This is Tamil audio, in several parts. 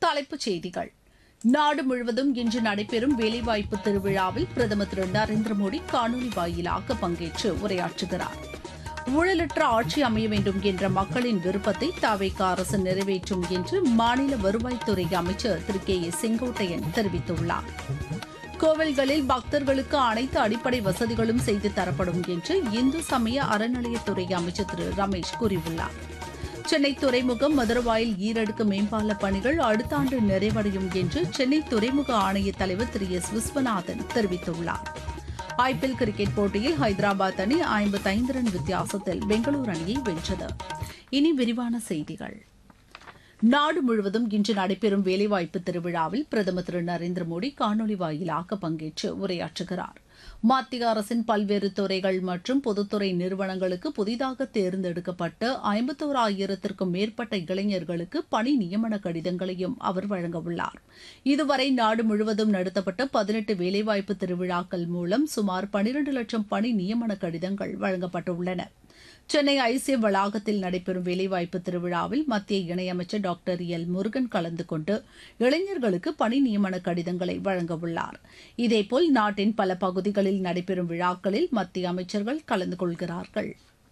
தலைப்புச் செய்திகள் நாடு முழுவதும் இன்று நடைபெறும் வேலைவாய்ப்பு திருவிழாவில் பிரதமர் திரு நரேந்திர மோடி காணொலி வாயிலாக பங்கேற்று உரையாற்றுகிறார் ஊழலற்ற ஆட்சி அமைய வேண்டும் என்ற மக்களின் விருப்பத்தை தாவேக அரசு நிறைவேற்றும் என்று மாநில வருவாய்த்துறை அமைச்சர் திரு கே ஏ செங்கோட்டையன் தெரிவித்துள்ளார் கோவில்களில் பக்தர்களுக்கு அனைத்து அடிப்படை வசதிகளும் செய்து தரப்படும் என்று இந்து சமய அறநிலையத்துறை அமைச்சர் திரு ரமேஷ் கூறியுள்ளார் சென்னை துறைமுகம் மதுரவாயில் ஈரடுக்கு மேம்பால பணிகள் அடுத்த ஆண்டு நிறைவடையும் என்று சென்னை துறைமுக ஆணைய தலைவர் திரு எஸ் விஸ்வநாதன் தெரிவித்துள்ளார் ஐபிஎல் கிரிக்கெட் போட்டியில் ஹைதராபாத் அணி ஐம்பத்தைந்து ரன் வித்தியாசத்தில் பெங்களூரு அணியை வென்றது இனி விரிவான செய்திகள் நாடு முழுவதும் இன்று நடைபெறும் வேலைவாய்ப்பு திருவிழாவில் பிரதமர் திரு நரேந்திர மோடி காணொலி வாயிலாக பங்கேற்று உரையாற்றுகிறார் மத்திய அரசின் பல்வேறு துறைகள் மற்றும் பொதுத்துறை நிறுவனங்களுக்கு புதிதாக தேர்ந்தெடுக்கப்பட்ட ஐம்பத்தோராயிரத்திற்கும் மேற்பட்ட இளைஞர்களுக்கு பணி நியமன கடிதங்களையும் அவர் வழங்கவுள்ளார் இதுவரை நாடு முழுவதும் நடத்தப்பட்ட பதினெட்டு வேலைவாய்ப்பு திருவிழாக்கள் மூலம் சுமார் பனிரண்டு லட்சம் பணி நியமன கடிதங்கள் வழங்கப்பட்டுள்ளன சென்னை ஐசிய வளாகத்தில் நடைபெறும் வேலைவாய்ப்பு திருவிழாவில் மத்திய இணையமைச்சர் டாக்டர் எல் முருகன் கலந்து கொண்டு இளைஞர்களுக்கு பணி நியமன கடிதங்களை வழங்கவுள்ளார் இதேபோல் நாட்டின் பல பகுதிகளில் நடைபெறும் விழாக்களில் மத்திய அமைச்சர்கள் கலந்து கொள்கிறார்கள்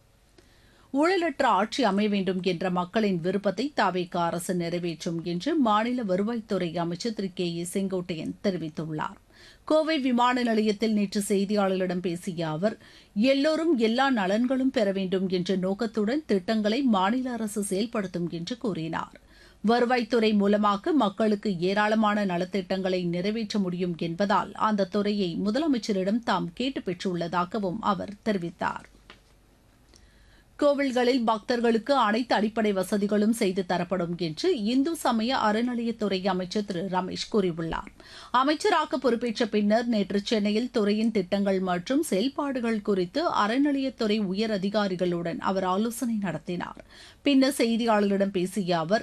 ஊழலற்ற ஆட்சி அமைய வேண்டும் என்ற மக்களின் விருப்பத்தை தாவேக அரசு நிறைவேற்றும் என்று மாநில வருவாய்த்துறை அமைச்சர் திரு கே ஏ செங்கோட்டையன் தெரிவித்துள்ளார் கோவை விமான நிலையத்தில் நேற்று செய்தியாளர்களிடம் பேசிய அவர் எல்லோரும் எல்லா நலன்களும் பெற வேண்டும் என்ற நோக்கத்துடன் திட்டங்களை மாநில அரசு செயல்படுத்தும் என்று கூறினார் வருவாய்த்துறை மூலமாக மக்களுக்கு ஏராளமான நலத்திட்டங்களை நிறைவேற்ற முடியும் என்பதால் அந்த துறையை முதலமைச்சரிடம் தாம் கேட்டு பெற்றுள்ளதாகவும் அவர் தெரிவித்தார் கோவில்களில் பக்தர்களுக்கு அனைத்து அடிப்படை வசதிகளும் செய்து தரப்படும் என்று இந்து சமய அறநிலையத்துறை அமைச்சர் திரு ரமேஷ் கூறியுள்ளார் அமைச்சராக பொறுப்பேற்ற பின்னர் நேற்று சென்னையில் துறையின் திட்டங்கள் மற்றும் செயல்பாடுகள் குறித்து அறநிலையத்துறை உயர் அதிகாரிகளுடன் அவர் ஆலோசனை நடத்தினார் பின்னர் செய்தியாளர்களிடம் பேசிய அவர்